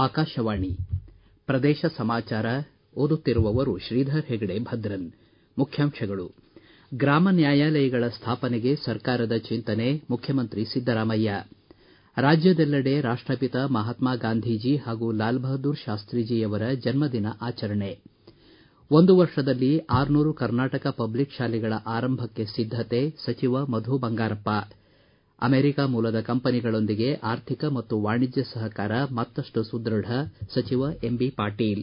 ಆಕಾಶವಾಣಿ ಪ್ರದೇಶ ಸಮಾಚಾರ ಓದುತ್ತಿರುವವರು ಶ್ರೀಧರ್ ಹೆಗಡೆ ಭದ್ರನ್ ಮುಖ್ಯಾಂಶಗಳು ಗ್ರಾಮ ನ್ಯಾಯಾಲಯಗಳ ಸ್ಥಾಪನೆಗೆ ಸರ್ಕಾರದ ಚಿಂತನೆ ಮುಖ್ಯಮಂತ್ರಿ ಸಿದ್ದರಾಮಯ್ಯ ರಾಜ್ಯದೆಲ್ಲೆಡೆ ರಾಷ್ಟಪಿತ ಮಹಾತ್ಮ ಗಾಂಧೀಜಿ ಹಾಗೂ ಲಾಲ್ ಬಹದ್ದೂರ್ ಶಾಸ್ತೀಜಿಯವರ ಜನ್ಮದಿನ ಆಚರಣೆ ಒಂದು ವರ್ಷದಲ್ಲಿ ಆರುನೂರು ಕರ್ನಾಟಕ ಪಬ್ಲಿಕ್ ಶಾಲೆಗಳ ಆರಂಭಕ್ಕೆ ಸಿದ್ದತೆ ಸಚಿವ ಮಧು ಬಂಗಾರಪ್ಪ ಅಮೆರಿಕ ಮೂಲದ ಕಂಪನಿಗಳೊಂದಿಗೆ ಆರ್ಥಿಕ ಮತ್ತು ವಾಣಿಜ್ಯ ಸಹಕಾರ ಮತ್ತಷ್ಟು ಸುದೃಢ ಸಚಿವ ಎಂಬಿ ಪಾಟೀಲ್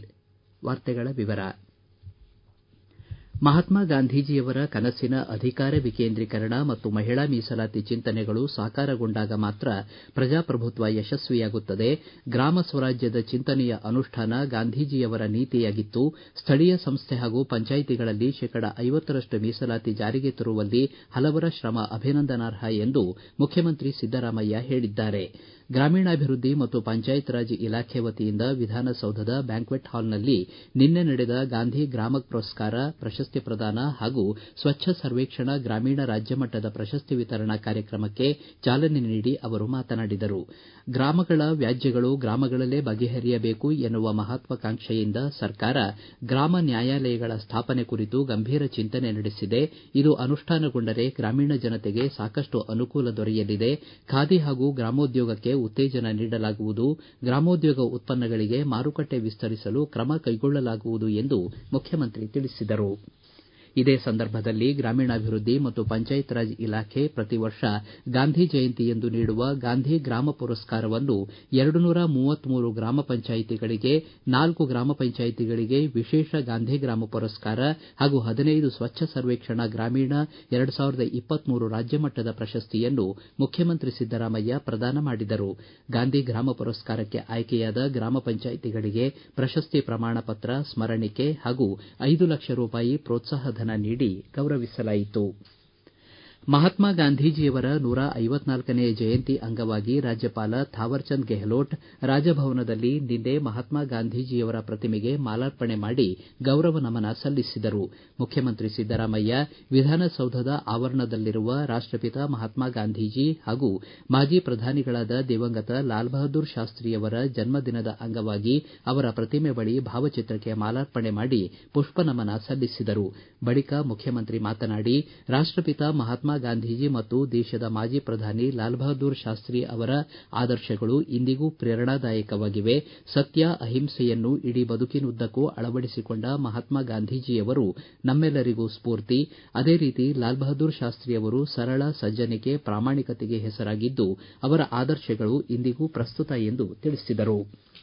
ಮಹಾತ್ಮ ಗಾಂಧೀಜಿಯವರ ಕನಸಿನ ಅಧಿಕಾರ ವಿಕೇಂದ್ರೀಕರಣ ಮತ್ತು ಮಹಿಳಾ ಮೀಸಲಾತಿ ಚಿಂತನೆಗಳು ಸಾಕಾರಗೊಂಡಾಗ ಮಾತ್ರ ಪ್ರಜಾಪ್ರಭುತ್ವ ಯಶಸ್ವಿಯಾಗುತ್ತದೆ ಗ್ರಾಮ ಸ್ವರಾಜ್ಯದ ಚಿಂತನೆಯ ಅನುಷ್ಠಾನ ಗಾಂಧೀಜಿಯವರ ನೀತಿಯಾಗಿತ್ತು ಸ್ಥಳೀಯ ಸಂಸ್ಥೆ ಹಾಗೂ ಪಂಚಾಯಿತಿಗಳಲ್ಲಿ ಶೇಕಡ ಐವತ್ತರಷ್ಟು ಮೀಸಲಾತಿ ಜಾರಿಗೆ ತರುವಲ್ಲಿ ಹಲವರ ಶ್ರಮ ಅಭಿನಂದನಾರ್ಹ ಎಂದು ಮುಖ್ಯಮಂತ್ರಿ ಸಿದ್ದರಾಮಯ್ಯ ಹೇಳಿದ್ದಾರೆ ಗ್ರಾಮೀಣಾಭಿವೃದ್ಧಿ ಮತ್ತು ಪಂಚಾಯತ್ ರಾಜ್ ಇಲಾಖೆ ವತಿಯಿಂದ ವಿಧಾನಸೌಧದ ಬ್ಯಾಂಕ್ವೆಟ್ ಹಾಲ್ನಲ್ಲಿ ನಿನ್ನೆ ನಡೆದ ಗಾಂಧಿ ಗ್ರಾಮ ಪುರಸ್ಕಾರ ಪ್ರಶಸ್ತಿ ಪ್ರದಾನ ಹಾಗೂ ಸ್ವಚ್ಛ ಸರ್ವೇಕ್ಷಣಾ ಗ್ರಾಮೀಣ ರಾಜ್ಯಮಟ್ಟದ ಪ್ರಶಸ್ತಿ ವಿತರಣಾ ಕಾರ್ಯಕ್ರಮಕ್ಕೆ ಚಾಲನೆ ನೀಡಿ ಅವರು ಮಾತನಾಡಿದರು ಗ್ರಾಮಗಳ ವ್ಯಾಜ್ಯಗಳು ಗ್ರಾಮಗಳಲ್ಲೇ ಬಗೆಹರಿಯಬೇಕು ಎನ್ನುವ ಮಹತ್ವಾಕಾಂಕ್ಷೆಯಿಂದ ಸರ್ಕಾರ ಗ್ರಾಮ ನ್ಯಾಯಾಲಯಗಳ ಸ್ಥಾಪನೆ ಕುರಿತು ಗಂಭೀರ ಚಿಂತನೆ ನಡೆಸಿದೆ ಇದು ಅನುಷ್ಠಾನಗೊಂಡರೆ ಗ್ರಾಮೀಣ ಜನತೆಗೆ ಸಾಕಷ್ಟು ಅನುಕೂಲ ದೊರೆಯಲಿದೆ ಖಾದಿ ಹಾಗೂ ಗ್ರಾಮೋದ್ಯೋಗಕ್ಕೆ ಉತ್ತೇಜನ ನೀಡಲಾಗುವುದು ಗ್ರಾಮೋದ್ಯೋಗ ಉತ್ಪನ್ನಗಳಿಗೆ ಮಾರುಕಟ್ಟೆ ವಿಸ್ತರಿಸಲು ಕ್ರಮ ಕೈಗೊಳ್ಳಲಾಗುವುದು ಎಂದು ಮುಖ್ಯಮಂತ್ರಿ ತಿಳಿಸಿದರು ಇದೇ ಸಂದರ್ಭದಲ್ಲಿ ಗ್ರಾಮೀಣಾಭಿವೃದ್ಧಿ ಮತ್ತು ಪಂಚಾಯತ್ ರಾಜ್ ಇಲಾಖೆ ಪ್ರತಿ ವರ್ಷ ಗಾಂಧಿ ಜಯಂತಿಯಂದು ನೀಡುವ ಗಾಂಧಿ ಗ್ರಾಮ ಪುರಸ್ಕಾರವನ್ನು ಎರಡು ನೂರ ಮೂವತ್ಮೂರು ಗ್ರಾಮ ಪಂಚಾಯಿತಿಗಳಿಗೆ ನಾಲ್ಕು ಗ್ರಾಮ ಪಂಚಾಯಿತಿಗಳಿಗೆ ವಿಶೇಷ ಗಾಂಧಿ ಗ್ರಾಮ ಪುರಸ್ಕಾರ ಹಾಗೂ ಹದಿನೈದು ಸ್ವಚ್ಛ ಸರ್ವೇಕ್ಷಣಾ ಗ್ರಾಮೀಣ ಎರಡು ಸಾವಿರದ ಇಪ್ಪತ್ಮೂರು ರಾಜ್ಯಮಟ್ಟದ ಪ್ರಶಸ್ತಿಯನ್ನು ಮುಖ್ಯಮಂತ್ರಿ ಸಿದ್ದರಾಮಯ್ಯ ಪ್ರದಾನ ಮಾಡಿದರು ಗಾಂಧಿ ಗ್ರಾಮ ಪುರಸ್ಕಾರಕ್ಕೆ ಆಯ್ಕೆಯಾದ ಗ್ರಾಮ ಪಂಚಾಯಿತಿಗಳಿಗೆ ಪ್ರಶಸ್ತಿ ಪ್ರಮಾಣ ಪತ್ರ ಸ್ಮರಣಿಕೆ ಹಾಗೂ ಐದು ಲಕ್ಷ ರೂಪಾಯಿ ಪ್ರೋತ್ಸಾಹ ಧನ ನೀಡಿ ಗೌರವಿಸಲಾಯಿತು ಮಹಾತ್ಮ ಗಾಂಧೀಜಿಯವರ ನೂರ ಐವತ್ನಾಲ್ಕನೆಯ ಜಯಂತಿ ಅಂಗವಾಗಿ ರಾಜ್ಯಪಾಲ ಥಾವರ್ಚಂದ್ ಗೆಹ್ಲೋಟ್ ರಾಜಭವನದಲ್ಲಿ ನಿನ್ನೆ ಮಹಾತ್ಮ ಗಾಂಧೀಜಿಯವರ ಪ್ರತಿಮೆಗೆ ಮಾಲಾರ್ಪಣೆ ಮಾಡಿ ಗೌರವ ನಮನ ಸಲ್ಲಿಸಿದರು ಮುಖ್ಯಮಂತ್ರಿ ಸಿದ್ದರಾಮಯ್ಯ ವಿಧಾನಸೌಧದ ಆವರಣದಲ್ಲಿರುವ ರಾಷ್ಟಪಿತ ಮಹಾತ್ಮ ಗಾಂಧೀಜಿ ಹಾಗೂ ಮಾಜಿ ಪ್ರಧಾನಿಗಳಾದ ದಿವಂಗತ ಲಾಲ್ ಬಹದ್ದೂರ್ ಶಾಸ್ತಿಯವರ ಜನ್ಮದಿನದ ಅಂಗವಾಗಿ ಅವರ ಪ್ರತಿಮೆ ಬಳಿ ಭಾವಚಿತ್ರಕ್ಕೆ ಮಾಲಾರ್ಪಣೆ ಮಾಡಿ ಪುಷ್ಪನಮನ ಸಲ್ಲಿಸಿದರು ಬಳಿಕ ಮುಖ್ಯಮಂತ್ರಿ ಮಾತನಾಡಿ ರಾಷ್ಟಪಿತ ಮಹಾತ್ಮ ಗಾಂಧೀಜಿ ಮತ್ತು ದೇಶದ ಮಾಜಿ ಪ್ರಧಾನಿ ಲಾಲ್ ಬಹದ್ದೂರ್ ಶಾಸ್ತಿ ಅವರ ಆದರ್ಶಗಳು ಇಂದಿಗೂ ಪ್ರೇರಣಾದಾಯಕವಾಗಿವೆ ಸತ್ಯ ಅಹಿಂಸೆಯನ್ನು ಇಡೀ ಬದುಕಿನುದ್ದಕ್ಕೂ ಅಳವಡಿಸಿಕೊಂಡ ಮಹಾತ್ಮ ಗಾಂಧೀಜಿಯವರು ನಮ್ಮೆಲ್ಲರಿಗೂ ಸ್ಫೂರ್ತಿ ಅದೇ ರೀತಿ ಲಾಲ್ ಬಹದ್ದೂರ್ ಶಾಸ್ತಿಯವರು ಸರಳ ಸಜ್ಜನಿಕೆ ಪ್ರಾಮಾಣಿಕತೆಗೆ ಹೆಸರಾಗಿದ್ದು ಅವರ ಆದರ್ಶಗಳು ಇಂದಿಗೂ ಪ್ರಸ್ತುತ ಎಂದು ತಿಳಿಸಿದರು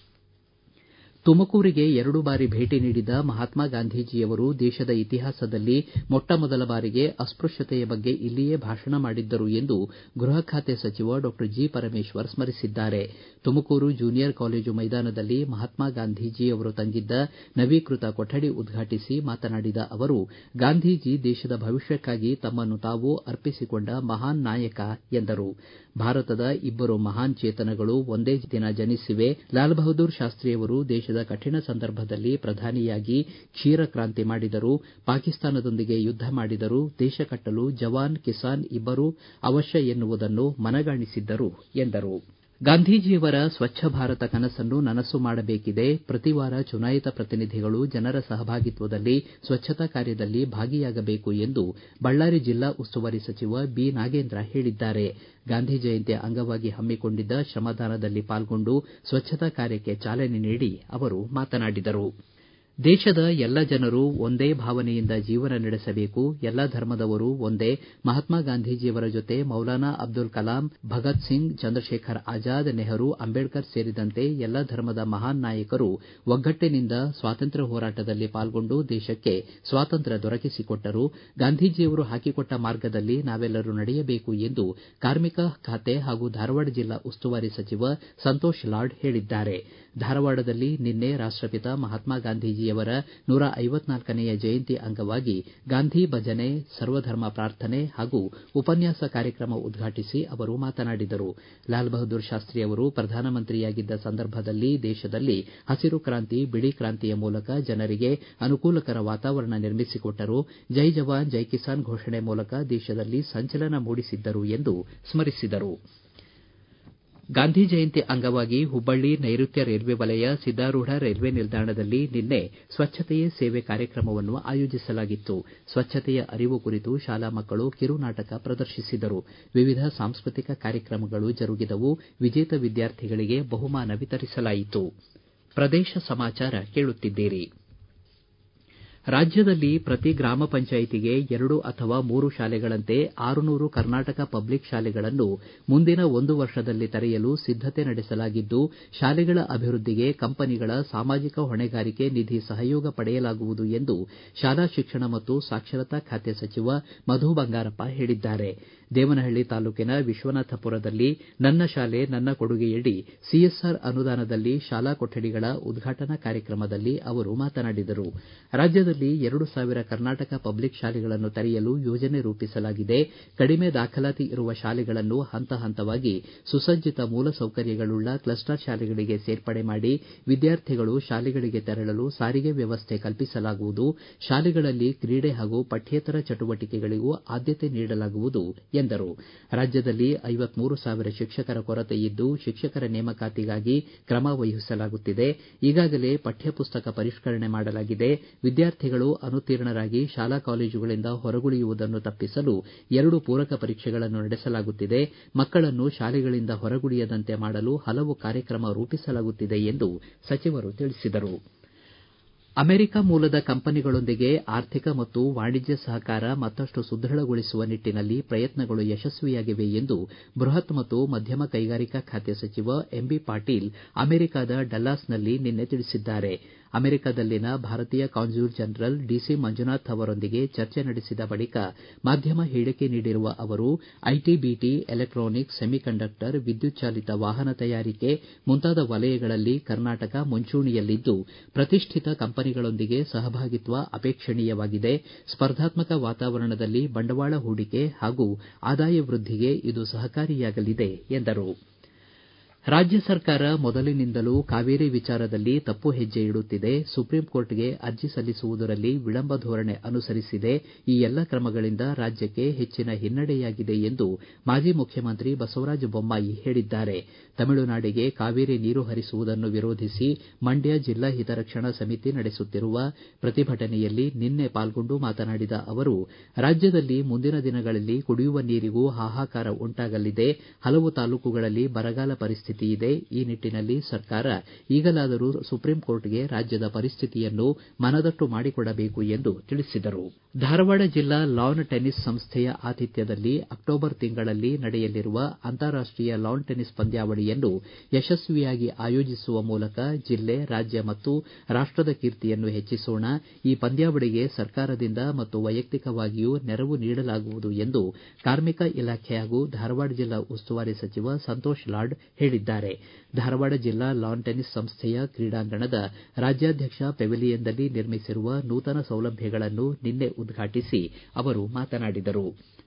ತುಮಕೂರಿಗೆ ಎರಡು ಬಾರಿ ಭೇಟಿ ನೀಡಿದ ಮಹಾತ್ಮ ಗಾಂಧೀಜಿಯವರು ದೇಶದ ಇತಿಹಾಸದಲ್ಲಿ ಮೊಟ್ಟ ಮೊದಲ ಬಾರಿಗೆ ಅಸ್ಪೃಶ್ಯತೆಯ ಬಗ್ಗೆ ಇಲ್ಲಿಯೇ ಭಾಷಣ ಮಾಡಿದ್ದರು ಎಂದು ಗೃಹ ಖಾತೆ ಸಚಿವ ಡಾ ಜಿ ಪರಮೇಶ್ವರ್ ಸ್ಮರಿಸಿದ್ದಾರೆ ತುಮಕೂರು ಜೂನಿಯರ್ ಕಾಲೇಜು ಮೈದಾನದಲ್ಲಿ ಮಹಾತ್ಮ ಗಾಂಧೀಜಿಯವರು ತಂಗಿದ್ದ ನವೀಕೃತ ಕೊಠಡಿ ಉದ್ಘಾಟಿಸಿ ಮಾತನಾಡಿದ ಅವರು ಗಾಂಧೀಜಿ ದೇಶದ ಭವಿಷ್ಯಕ್ಕಾಗಿ ತಮ್ಮನ್ನು ತಾವು ಅರ್ಪಿಸಿಕೊಂಡ ಮಹಾನ್ ನಾಯಕ ಎಂದರು ಭಾರತದ ಇಬ್ಬರು ಮಹಾನ್ ಚೇತನಗಳು ಒಂದೇ ದಿನ ಜನಿಸಿವೆ ಲಾಲ್ ಬಹದ್ದೂರ್ ಶಾಸ್ತಿಯವರು ದೇಶದ ಕಠಿಣ ಸಂದರ್ಭದಲ್ಲಿ ಪ್ರಧಾನಿಯಾಗಿ ಕ್ಷೀರ ಕ್ರಾಂತಿ ಮಾಡಿದರು ಪಾಕಿಸ್ತಾನದೊಂದಿಗೆ ಯುದ್ಧ ಮಾಡಿದರು ದೇಶ ಕಟ್ಟಲು ಜವಾನ್ ಕಿಸಾನ್ ಇಬ್ಬರೂ ಅವಶ್ಯ ಎನ್ನುವುದನ್ನು ಮನಗಾಣಿಸಿದ್ದರು ಎಂದರು ಗಾಂಧೀಜಿಯವರ ಸ್ವಚ್ಛ ಭಾರತ ಕನಸನ್ನು ನನಸು ಮಾಡಬೇಕಿದೆ ಪ್ರತಿ ವಾರ ಚುನಾಯಿತ ಪ್ರತಿನಿಧಿಗಳು ಜನರ ಸಹಭಾಗಿತ್ವದಲ್ಲಿ ಸ್ವಚ್ಛತಾ ಕಾರ್ಯದಲ್ಲಿ ಭಾಗಿಯಾಗಬೇಕು ಎಂದು ಬಳ್ಳಾರಿ ಜಿಲ್ಲಾ ಉಸ್ತುವಾರಿ ಸಚಿವ ಬಿ ನಾಗೇಂದ್ರ ಹೇಳಿದ್ದಾರೆ ಗಾಂಧಿ ಜಯಂತಿ ಅಂಗವಾಗಿ ಹಮ್ಮಿಕೊಂಡಿದ್ದ ಶ್ರಮದಾನದಲ್ಲಿ ಪಾಲ್ಗೊಂಡು ಸ್ವಚ್ಛತಾ ಕಾರ್ಯಕ್ಕೆ ಚಾಲನೆ ನೀಡಿ ಅವರು ಮಾತನಾಡಿದರು ದೇಶದ ಎಲ್ಲ ಜನರು ಒಂದೇ ಭಾವನೆಯಿಂದ ಜೀವನ ನಡೆಸಬೇಕು ಎಲ್ಲ ಧರ್ಮದವರು ಒಂದೇ ಮಹಾತ್ಮ ಗಾಂಧೀಜಿಯವರ ಜೊತೆ ಮೌಲಾನಾ ಅಬ್ದುಲ್ ಕಲಾಂ ಭಗತ್ ಸಿಂಗ್ ಚಂದ್ರಶೇಖರ್ ಆಜಾದ್ ನೆಹರು ಅಂಬೇಡ್ಕರ್ ಸೇರಿದಂತೆ ಎಲ್ಲ ಧರ್ಮದ ಮಹಾನ್ ನಾಯಕರು ಒಗ್ಗಟ್ಟಿನಿಂದ ಸ್ವಾತಂತ್ರ್ಯ ಹೋರಾಟದಲ್ಲಿ ಪಾಲ್ಗೊಂಡು ದೇಶಕ್ಕೆ ಸ್ವಾತಂತ್ರ್ಯ ದೊರಕಿಸಿಕೊಟ್ಟರು ಗಾಂಧೀಜಿಯವರು ಹಾಕಿಕೊಟ್ಟ ಮಾರ್ಗದಲ್ಲಿ ನಾವೆಲ್ಲರೂ ನಡೆಯಬೇಕು ಎಂದು ಕಾರ್ಮಿಕ ಖಾತೆ ಹಾಗೂ ಧಾರವಾಡ ಜಿಲ್ಲಾ ಉಸ್ತುವಾರಿ ಸಚಿವ ಸಂತೋಷ್ ಲಾಡ್ ಹೇಳಿದ್ದಾರೆ ಧಾರವಾಡದಲ್ಲಿ ನಿನ್ನೆ ರಾಷ್ಟಪಿತ ಮಹಾತ್ಮ ಗಾಂಧೀಜಿಯವರ ನೂರ ಐವತ್ನಾಲ್ಕನೆಯ ಜಯಂತಿ ಅಂಗವಾಗಿ ಗಾಂಧಿ ಭಜನೆ ಸರ್ವಧರ್ಮ ಪ್ರಾರ್ಥನೆ ಹಾಗೂ ಉಪನ್ಯಾಸ ಕಾರ್ಯಕ್ರಮ ಉದ್ಘಾಟಿಸಿ ಅವರು ಮಾತನಾಡಿದರು ಲಾಲ್ ಬಹದ್ದೂರ್ ಶಾಸ್ತಿ ಅವರು ಪ್ರಧಾನಮಂತ್ರಿಯಾಗಿದ್ದ ಸಂದರ್ಭದಲ್ಲಿ ದೇಶದಲ್ಲಿ ಹಸಿರು ಕ್ರಾಂತಿ ಬಿಳಿ ಕ್ರಾಂತಿಯ ಮೂಲಕ ಜನರಿಗೆ ಅನುಕೂಲಕರ ವಾತಾವರಣ ನಿರ್ಮಿಸಿಕೊಟ್ಟರು ಜೈ ಜವಾನ್ ಜೈ ಕಿಸಾನ್ ಘೋಷಣೆ ಮೂಲಕ ದೇಶದಲ್ಲಿ ಸಂಚಲನ ಮೂಡಿಸಿದ್ದರು ಎಂದು ಸ್ಮರಿಸಿದರು ಗಾಂಧಿ ಜಯಂತಿ ಅಂಗವಾಗಿ ಹುಬ್ಬಳ್ಳಿ ನೈಋತ್ಯ ರೈಲ್ವೆ ವಲಯ ಸಿದ್ದಾರೂಢ ರೈಲ್ವೆ ನಿಲ್ದಾಣದಲ್ಲಿ ನಿನ್ನೆ ಸ್ವಚ್ಛತೆಯೇ ಸೇವೆ ಕಾರ್ಯಕ್ರಮವನ್ನು ಆಯೋಜಿಸಲಾಗಿತ್ತು ಸ್ವಚ್ಛತೆಯ ಅರಿವು ಕುರಿತು ಶಾಲಾ ಮಕ್ಕಳು ಕಿರುನಾಟಕ ಪ್ರದರ್ಶಿಸಿದರು ವಿವಿಧ ಸಾಂಸ್ಕೃತಿಕ ಕಾರ್ಯಕ್ರಮಗಳು ಜರುಗಿದವು ವಿಜೇತ ವಿದ್ಯಾರ್ಥಿಗಳಿಗೆ ಬಹುಮಾನ ವಿತರಿಸಲಾಯಿತು ಪ್ರದೇಶ ಸಮಾಚಾರ ಕೇಳುತ್ತಿದ್ದೀರಿ ರಾಜ್ಯದಲ್ಲಿ ಪ್ರತಿ ಗ್ರಾಮ ಪಂಚಾಯಿತಿಗೆ ಎರಡು ಅಥವಾ ಮೂರು ಶಾಲೆಗಳಂತೆ ಆರುನೂರು ಕರ್ನಾಟಕ ಪಬ್ಲಿಕ್ ಶಾಲೆಗಳನ್ನು ಮುಂದಿನ ಒಂದು ವರ್ಷದಲ್ಲಿ ತೆರೆಯಲು ಸಿದ್ದತೆ ನಡೆಸಲಾಗಿದ್ದು ಶಾಲೆಗಳ ಅಭಿವೃದ್ಧಿಗೆ ಕಂಪನಿಗಳ ಸಾಮಾಜಿಕ ಹೊಣೆಗಾರಿಕೆ ನಿಧಿ ಸಹಯೋಗ ಪಡೆಯಲಾಗುವುದು ಎಂದು ಶಾಲಾ ಶಿಕ್ಷಣ ಮತ್ತು ಸಾಕ್ಷರತಾ ಖಾತೆ ಸಚಿವ ಮಧು ಬಂಗಾರಪ್ಪ ಹೇಳಿದ್ದಾರೆ ದೇವನಹಳ್ಳಿ ತಾಲೂಕಿನ ವಿಶ್ವನಾಥಪುರದಲ್ಲಿ ನನ್ನ ಶಾಲೆ ನನ್ನ ಕೊಡುಗೆಯಡಿ ಸಿಎಸ್ಆರ್ ಅನುದಾನದಲ್ಲಿ ಶಾಲಾ ಕೊಠಡಿಗಳ ಉದ್ಘಾಟನಾ ಕಾರ್ಯಕ್ರಮದಲ್ಲಿ ಅವರು ಮಾತನಾಡಿದರು ರಾಜ್ಯದಲ್ಲಿ ಎರಡು ಸಾವಿರ ಕರ್ನಾಟಕ ಪಬ್ಲಿಕ್ ಶಾಲೆಗಳನ್ನು ತೆರೆಯಲು ಯೋಜನೆ ರೂಪಿಸಲಾಗಿದೆ ಕಡಿಮೆ ದಾಖಲಾತಿ ಇರುವ ಶಾಲೆಗಳನ್ನು ಹಂತ ಹಂತವಾಗಿ ಸುಸಜ್ಜಿತ ಮೂಲಸೌಕರ್ಯಗಳುಳ್ಳ ಕ್ಲಸ್ಟರ್ ಶಾಲೆಗಳಿಗೆ ಸೇರ್ಪಡೆ ಮಾಡಿ ವಿದ್ಯಾರ್ಥಿಗಳು ಶಾಲೆಗಳಿಗೆ ತೆರಳಲು ಸಾರಿಗೆ ವ್ಯವಸ್ಥೆ ಕಲ್ಪಿಸಲಾಗುವುದು ಶಾಲೆಗಳಲ್ಲಿ ಕ್ರೀಡೆ ಹಾಗೂ ಪಠ್ಯೇತರ ಚಟುವಟಿಕೆಗಳಿಗೂ ಆದ್ಯತೆ ನೀಡಲಾಗುವುದು ಎಂದರು ರಾಜ್ಯದಲ್ಲಿ ಐವತ್ಮೂರು ಸಾವಿರ ಶಿಕ್ಷಕರ ಕೊರತೆ ಇದ್ದು ಶಿಕ್ಷಕರ ನೇಮಕಾತಿಗಾಗಿ ಕ್ರಮ ವಹಿಸಲಾಗುತ್ತಿದೆ ಈಗಾಗಲೇ ಪಠ್ಯ ಪುಸ್ತಕ ಪರಿಷ್ಕರಣೆ ಮಾಡಲಾಗಿದೆ ವಿದ್ಯಾರ್ಥಿಗಳು ಅನುತ್ತೀರ್ಣರಾಗಿ ಶಾಲಾ ಕಾಲೇಜುಗಳಿಂದ ಹೊರಗುಳಿಯುವುದನ್ನು ತಪ್ಪಿಸಲು ಎರಡು ಪೂರಕ ಪರೀಕ್ಷೆಗಳನ್ನು ನಡೆಸಲಾಗುತ್ತಿದೆ ಮಕ್ಕಳನ್ನು ಶಾಲೆಗಳಿಂದ ಹೊರಗುಳಿಯದಂತೆ ಮಾಡಲು ಹಲವು ಕಾರ್ಯಕ್ರಮ ರೂಪಿಸಲಾಗುತ್ತಿದೆ ಎಂದು ಸಚಿವರು ತಿಳಿಸಿದರು ಅಮೆರಿಕ ಮೂಲದ ಕಂಪನಿಗಳೊಂದಿಗೆ ಆರ್ಥಿಕ ಮತ್ತು ವಾಣಿಜ್ಯ ಸಹಕಾರ ಮತ್ತಷ್ಟು ಸುದೃಢಗೊಳಿಸುವ ನಿಟ್ಟನಲ್ಲಿ ಪ್ರಯತ್ನಗಳು ಯಶಸ್ವಿಯಾಗಿವೆ ಎಂದು ಬೃಹತ್ ಮತ್ತು ಮಧ್ಯಮ ಕೈಗಾರಿಕಾ ಖಾತೆ ಸಚಿವ ಎಂಬಿ ಪಾಟೀಲ್ ಅಮೆರಿಕದ ಡಲ್ಲಾಸ್ನಲ್ಲಿ ನಿನ್ನೆ ತಿಳಿಸಿದ್ದಾರೆ ಅಮೆರಿಕದಲ್ಲಿನ ಭಾರತೀಯ ಕಾನ್ಸುಲ್ ಜನರಲ್ ಡಿಸಿ ಮಂಜುನಾಥ್ ಅವರೊಂದಿಗೆ ಚರ್ಚೆ ನಡೆಸಿದ ಬಳಿಕ ಮಾಧ್ಯಮ ಹೇಳಿಕೆ ನೀಡಿರುವ ಅವರು ಐಟಿ ಬಿಟಿ ಎಲೆಕ್ಟಾನಿಕ್ಸ್ ಸೆಮಿಕಂಡಕ್ಟರ್ ವಿದ್ಯುತ್ ಚಾಲಿತ ವಾಹನ ತಯಾರಿಕೆ ಮುಂತಾದ ವಲಯಗಳಲ್ಲಿ ಕರ್ನಾಟಕ ಮುಂಚೂಣಿಯಲ್ಲಿದ್ದು ಪ್ರತಿಷ್ಠಿತ ಕಂಪನಿಗಳೊಂದಿಗೆ ಸಹಭಾಗಿತ್ವ ಅಪೇಕ್ಷಣೀಯವಾಗಿದೆ ಸ್ಪರ್ಧಾತ್ಮಕ ವಾತಾವರಣದಲ್ಲಿ ಬಂಡವಾಳ ಹೂಡಿಕೆ ಹಾಗೂ ಆದಾಯ ವೃದ್ಧಿಗೆ ಇದು ಸಹಕಾರಿಯಾಗಲಿದೆ ಎಂದರು ರಾಜ್ಯ ಸರ್ಕಾರ ಮೊದಲಿನಿಂದಲೂ ಕಾವೇರಿ ವಿಚಾರದಲ್ಲಿ ತಪ್ಪು ಹೆಜ್ಜೆ ಇಡುತ್ತಿದೆ ಸುಪ್ರೀಂ ಕೋರ್ಟ್ಗೆ ಅರ್ಜಿ ಸಲ್ಲಿಸುವುದರಲ್ಲಿ ವಿಳಂಬ ಧೋರಣೆ ಅನುಸರಿಸಿದೆ ಈ ಎಲ್ಲ ಕ್ರಮಗಳಿಂದ ರಾಜ್ಯಕ್ಕೆ ಹೆಚ್ಚಿನ ಹಿನ್ನಡೆಯಾಗಿದೆ ಎಂದು ಮಾಜಿ ಮುಖ್ಯಮಂತ್ರಿ ಬಸವರಾಜ ಬೊಮ್ಮಾಯಿ ಹೇಳಿದ್ದಾರೆ ತಮಿಳುನಾಡಿಗೆ ಕಾವೇರಿ ನೀರು ಹರಿಸುವುದನ್ನು ವಿರೋಧಿಸಿ ಮಂಡ್ಯ ಜಿಲ್ಲಾ ಹಿತರಕ್ಷಣಾ ಸಮಿತಿ ನಡೆಸುತ್ತಿರುವ ಪ್ರತಿಭಟನೆಯಲ್ಲಿ ನಿನ್ನೆ ಪಾಲ್ಗೊಂಡು ಮಾತನಾಡಿದ ಅವರು ರಾಜ್ಯದಲ್ಲಿ ಮುಂದಿನ ದಿನಗಳಲ್ಲಿ ಕುಡಿಯುವ ನೀರಿಗೂ ಹಾಹಾಕಾರ ಉಂಟಾಗಲಿದೆ ಹಲವು ತಾಲೂಕುಗಳಲ್ಲಿ ಬರಗಾಲ ಪರಿಸ್ಥಿತಿ ಇದೆ ಈ ನಿಟ್ಟನಲ್ಲಿ ಸರ್ಕಾರ ಈಗಲಾದರೂ ಸುಪ್ರೀಂ ಕೋರ್ಟ್ಗೆ ರಾಜ್ಯದ ಪರಿಸ್ಥಿತಿಯನ್ನು ಮನದಟ್ಟು ಮಾಡಿಕೊಡಬೇಕು ಎಂದು ತಿಳಿಸಿದರು ಧಾರವಾಡ ಜಿಲ್ಲಾ ಲಾನ್ ಟೆನಿಸ್ ಸಂಸ್ಥೆಯ ಆತಿಥ್ಯದಲ್ಲಿ ಅಕ್ಟೋಬರ್ ತಿಂಗಳಲ್ಲಿ ನಡೆಯಲಿರುವ ಅಂತಾರಾಷ್ಟೀಯ ಲಾನ್ ಟೆನಿಸ್ ಪಂದ್ಯಾವಳಿಯನ್ನು ಯಶಸ್ವಿಯಾಗಿ ಆಯೋಜಿಸುವ ಮೂಲಕ ಜಿಲ್ಲೆ ರಾಜ್ಯ ಮತ್ತು ರಾಷ್ಟದ ಕೀರ್ತಿಯನ್ನು ಹೆಚ್ಚಿಸೋಣ ಈ ಪಂದ್ಯಾವಳಿಗೆ ಸರ್ಕಾರದಿಂದ ಮತ್ತು ವೈಯಕ್ತಿಕವಾಗಿಯೂ ನೆರವು ನೀಡಲಾಗುವುದು ಎಂದು ಕಾರ್ಮಿಕ ಇಲಾಖೆ ಹಾಗೂ ಧಾರವಾಡ ಜಿಲ್ಲಾ ಉಸ್ತುವಾರಿ ಸಚಿವ ಸಂತೋಷ್ ಲಾಡ್ ಹೇಳಿದ್ದಾರೆ ಧಾರವಾಡ ಜಿಲ್ಲಾ ಲಾನ್ ಟೆನಿಸ್ ಸಂಸ್ಥೆಯ ಕ್ರೀಡಾಂಗಣದ ರಾಜ್ಯಾಧ್ಯಕ್ಷ ಪೆವಿಲಿಯನ್ದಲ್ಲಿ ನಿರ್ಮಿಸಿರುವ ನೂತನ ಸೌಲಭ್ಯಗಳನ್ನು ನಿನ್ನೆ ಉದ್ಘಾಟಿಸಿ ಅವರು ಮಾತನಾಡಿದರು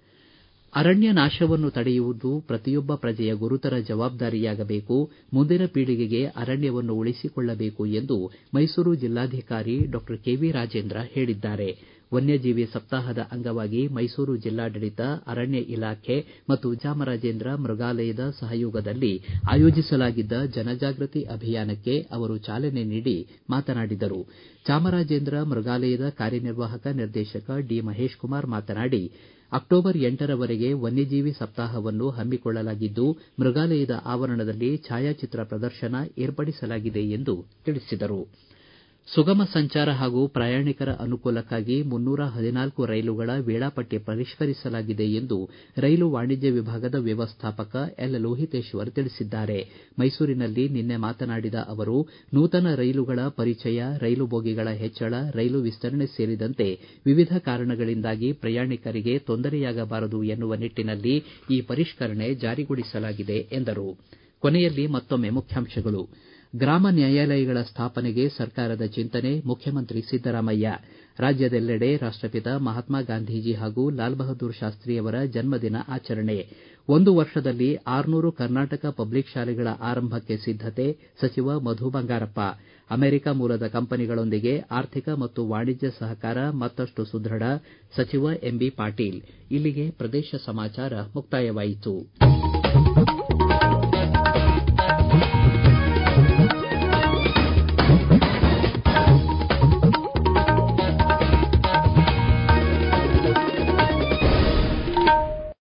ಅರಣ್ಯ ನಾಶವನ್ನು ತಡೆಯುವುದು ಪ್ರತಿಯೊಬ್ಬ ಪ್ರಜೆಯ ಗುರುತರ ಜವಾಬ್ದಾರಿಯಾಗಬೇಕು ಮುಂದಿನ ಪೀಳಿಗೆಗೆ ಅರಣ್ಯವನ್ನು ಉಳಿಸಿಕೊಳ್ಳಬೇಕು ಎಂದು ಮೈಸೂರು ಜಿಲ್ಲಾಧಿಕಾರಿ ಡಾಕ್ಟರ್ ಕೆವಿ ರಾಜೇಂದ್ರ ಹೇಳಿದ್ದಾರೆ ವನ್ಯಜೀವಿ ಸಪ್ತಾಹದ ಅಂಗವಾಗಿ ಮೈಸೂರು ಜಿಲ್ಲಾಡಳಿತ ಅರಣ್ಯ ಇಲಾಖೆ ಮತ್ತು ಚಾಮರಾಜೇಂದ್ರ ಮೃಗಾಲಯದ ಸಹಯೋಗದಲ್ಲಿ ಆಯೋಜಿಸಲಾಗಿದ್ದ ಜನಜಾಗೃತಿ ಅಭಿಯಾನಕ್ಕೆ ಅವರು ಚಾಲನೆ ನೀಡಿ ಮಾತನಾಡಿದರು ಚಾಮರಾಜೇಂದ್ರ ಮೃಗಾಲಯದ ಕಾರ್ಯನಿರ್ವಾಹಕ ನಿರ್ದೇಶಕ ಡಿ ಮಹೇಶ್ ಕುಮಾರ್ ಮಾತನಾಡಿ ಅಕ್ಟೋಬರ್ ಎಂಟರವರೆಗೆ ವನ್ಯಜೀವಿ ಸಪ್ತಾಹವನ್ನು ಹಮ್ಮಿಕೊಳ್ಳಲಾಗಿದ್ದು ಮೃಗಾಲಯದ ಆವರಣದಲ್ಲಿ ಛಾಯಾಚಿತ್ರ ಪ್ರದರ್ಶನ ಏರ್ಪಡಿಸಲಾಗಿದೆ ಎಂದು ತಿಳಿಸಿದರು ಸುಗಮ ಸಂಚಾರ ಹಾಗೂ ಪ್ರಯಾಣಿಕರ ಅನುಕೂಲಕ್ಕಾಗಿ ಮುನ್ನೂರ ಹದಿನಾಲ್ಕು ರೈಲುಗಳ ವೇಳಾಪಟ್ಟಿ ಪರಿಷ್ಕರಿಸಲಾಗಿದೆ ಎಂದು ರೈಲು ವಾಣಿಜ್ಯ ವಿಭಾಗದ ವ್ಯವಸ್ಥಾಪಕ ಎಲ್ ಲೋಹಿತೇಶ್ವರ್ ತಿಳಿಸಿದ್ದಾರೆ ಮೈಸೂರಿನಲ್ಲಿ ನಿನ್ನೆ ಮಾತನಾಡಿದ ಅವರು ನೂತನ ರೈಲುಗಳ ಪರಿಚಯ ರೈಲು ಬೋಗಿಗಳ ಹೆಚ್ಚಳ ರೈಲು ವಿಸ್ತರಣೆ ಸೇರಿದಂತೆ ವಿವಿಧ ಕಾರಣಗಳಿಂದಾಗಿ ಪ್ರಯಾಣಿಕರಿಗೆ ತೊಂದರೆಯಾಗಬಾರದು ಎನ್ನುವ ನಿಟ್ಟನಲ್ಲಿ ಈ ಪರಿಷ್ಕರಣೆ ಜಾರಿಗೊಳಿಸಲಾಗಿದೆ ಎಂದರು ಕೊನೆಯಲ್ಲಿ ಮತ್ತೊಮ್ಮೆ ಮುಖ್ಯಾಂಶಗಳು ಗ್ರಾಮ ನ್ಯಾಯಾಲಯಗಳ ಸ್ಥಾಪನೆಗೆ ಸರ್ಕಾರದ ಚಿಂತನೆ ಮುಖ್ಯಮಂತ್ರಿ ಸಿದ್ದರಾಮಯ್ಯ ರಾಜ್ಯದೆಲ್ಲೆಡೆ ರಾಷ್ಟಪಿತ ಮಹಾತ್ಮ ಗಾಂಧೀಜಿ ಹಾಗೂ ಲಾಲ್ ಬಹದ್ದೂರ್ ಶಾಸ್ತಿಯವರ ಜನ್ಮದಿನ ಆಚರಣೆ ಒಂದು ವರ್ಷದಲ್ಲಿ ಆರುನೂರು ಕರ್ನಾಟಕ ಪಬ್ಲಿಕ್ ಶಾಲೆಗಳ ಆರಂಭಕ್ಕೆ ಸಿದ್ದತೆ ಸಚಿವ ಮಧು ಬಂಗಾರಪ್ಪ ಅಮೆರಿಕ ಮೂಲದ ಕಂಪನಿಗಳೊಂದಿಗೆ ಆರ್ಥಿಕ ಮತ್ತು ವಾಣಿಜ್ಯ ಸಹಕಾರ ಮತ್ತಷ್ಟು ಸುದೃಢ ಸಚಿವ ಎಂಬಿ ಪಾಟೀಲ್ ಇಲ್ಲಿಗೆ ಪ್ರದೇಶ ಸಮಾಚಾರ ಮುಕ್ತಾಯವಾಯಿತು